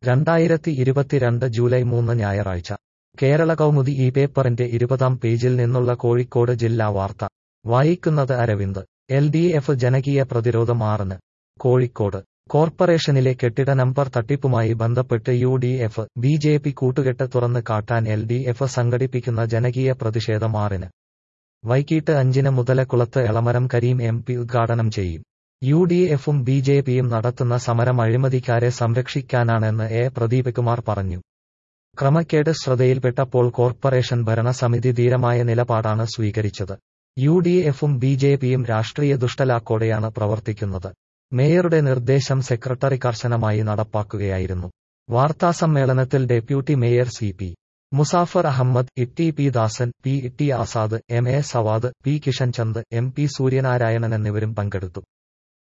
രണ്ടായിരത്തി ഇരുപത്തിരണ്ട് ജൂലൈ മൂന്ന് ഞായറാഴ്ച കേരള കൗമുദി ഈ പേപ്പറിന്റെ ഇരുപതാം പേജിൽ നിന്നുള്ള കോഴിക്കോട് ജില്ലാ വാർത്ത വായിക്കുന്നത് അരവിന്ദ് എൽ ഡി എഫ് ജനകീയ പ്രതിരോധം ആറിന് കോഴിക്കോട് കോർപ്പറേഷനിലെ കെട്ടിട നമ്പർ തട്ടിപ്പുമായി ബന്ധപ്പെട്ട് U D F B J P കൂട്ടുകെട്ട് തുറന്ന് കാട്ടാൻ എൽ ഡി എഫ് സംഘടിപ്പിക്കുന്ന ജനകീയ പ്രതിഷേധം ആറിന് വൈകിട്ട് അഞ്ചിന് മുതലക്കുളത്ത് എളമരം കരീം എം പി ഉദ്ഘാടനം ചെയ്യും യു ഡി എഫും ബി ജെ പിയും നടത്തുന്ന സമരം അഴിമതിക്കാരെ സംരക്ഷിക്കാനാണെന്ന് എ പ്രദീപകുമാർ പറഞ്ഞു ക്രമക്കേട് ശ്രദ്ധയിൽപ്പെട്ടപ്പോൾ കോർപ്പറേഷൻ ഭരണസമിതി ധീരമായ നിലപാടാണ് സ്വീകരിച്ചത് യു ഡി എഫും ബി ജെ പിയും രാഷ്ട്രീയ ദുഷ്ടലാക്കോടെയാണ് പ്രവർത്തിക്കുന്നത് മേയറുടെ നിർദ്ദേശം സെക്രട്ടറി കർശനമായി നടപ്പാക്കുകയായിരുന്നു വാർത്താസമ്മേളനത്തിൽ deputy mayor C P Musafar Ahammed ഇട്ടി പി ദാസൻ പി ഇട്ടി Azad M A Sawad P Kishan Chand M P Suryanarayanan എന്നിവരും പങ്കെടുത്തു